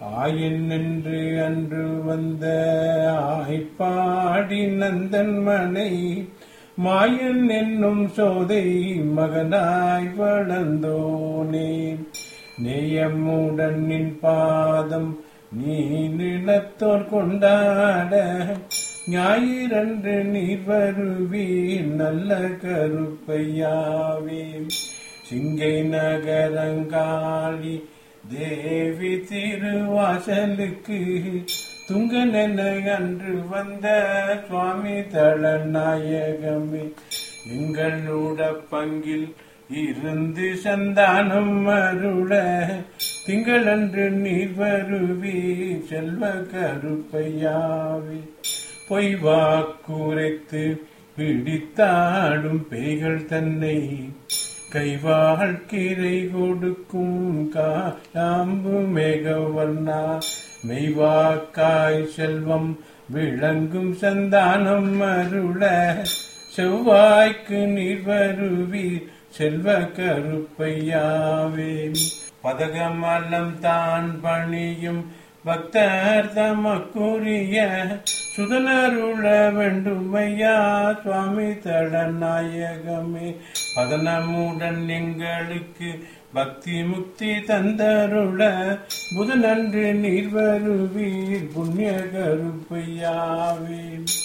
ஆயன் என்று அன்று வந்த ஆய்ப்பாடி நந்தன் மனை மாயன் என்னும் சோதை மகனாய் வளர்ந்தோனே நேயமுடன் நின் பாதம் நீ நிலத்தோர் கொண்டாட ஞாயிறன்று நீர் வருவீர் நல்ல கருப்பையாவே சிங்கை நகரங்காளி தேவி திருவாசலுக்கு துங்கனென அன்று வந்த சுவாமி தளநாயகமே எங்களோட பங்கில் இருந்து சந்தானம் அருள திங்களன்று நீர் வருவி செல்வ கருப்பையாவே பொய் வாக்குரைத்து பிடித்தாடும் பேய்கள் தன்னை கைவாழ்கிரை கொடுக்கும் காம்பு மேகவர்ணா மெய்வாக்காய் செல்வம் விளங்கும் சந்தானம் அருள செவ்வாய்க்கு நீர் வருவீர் செல்வ கருப்பையாவே பதகமலம் தான் பணியும் பக்தர் தமக்குரிய சுதனருள வேண்டுமையா சுவாமி தடநாயகமே பதனமுடன் எங்களுக்கு பக்தி முக்தி தந்தருள புதனன்று நீர் வருவீர் புண்ணிய கருப்பையாவே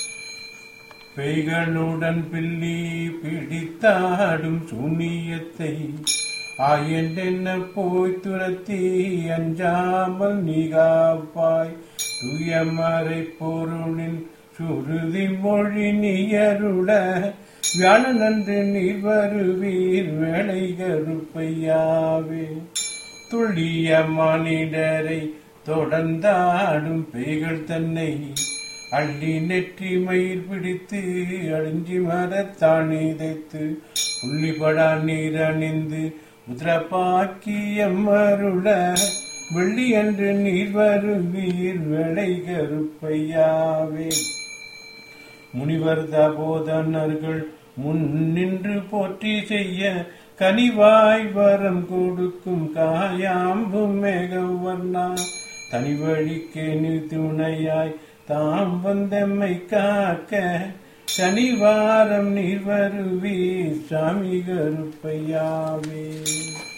பெய்களுடன் பில்லி பிடித்தாடும் சூனியத்தை ஆயண்டென்ன போய் துரத்தி அஞ்சாமல் நீகாப்பாய் துயமறை பொருளின் சுருதி மொழி நீயருள வியாழனன்று நீர் வருவீர் வேலை கருப்பையாவே துள்ளிய மானிடரை தொடர்ந்தாடும் பேய்கள் தன்னை அள்ளி நெற்றி மயிர் பிடித்து அழிஞ்சி மரத்தாணி தைத்து புள்ளிபடா நீர் அணிந்து முதிரப்பாக்கியம் அருள வெள்ளி என்று நீர் வருவீர் வெளை கருப்பையாவே முனிவர் தபோதனர்கள் முன் நின்று போற்றி செய்ய கனிவாய் வரம் கொடுக்கும் காயாம்பும் மேகவர்ணா தனி வழிக்கே நீ துணையாய் தாம் வந்தம்மை காக்க சனிவாரம் நீர் வருவீர் சாமி கருப்பையாவே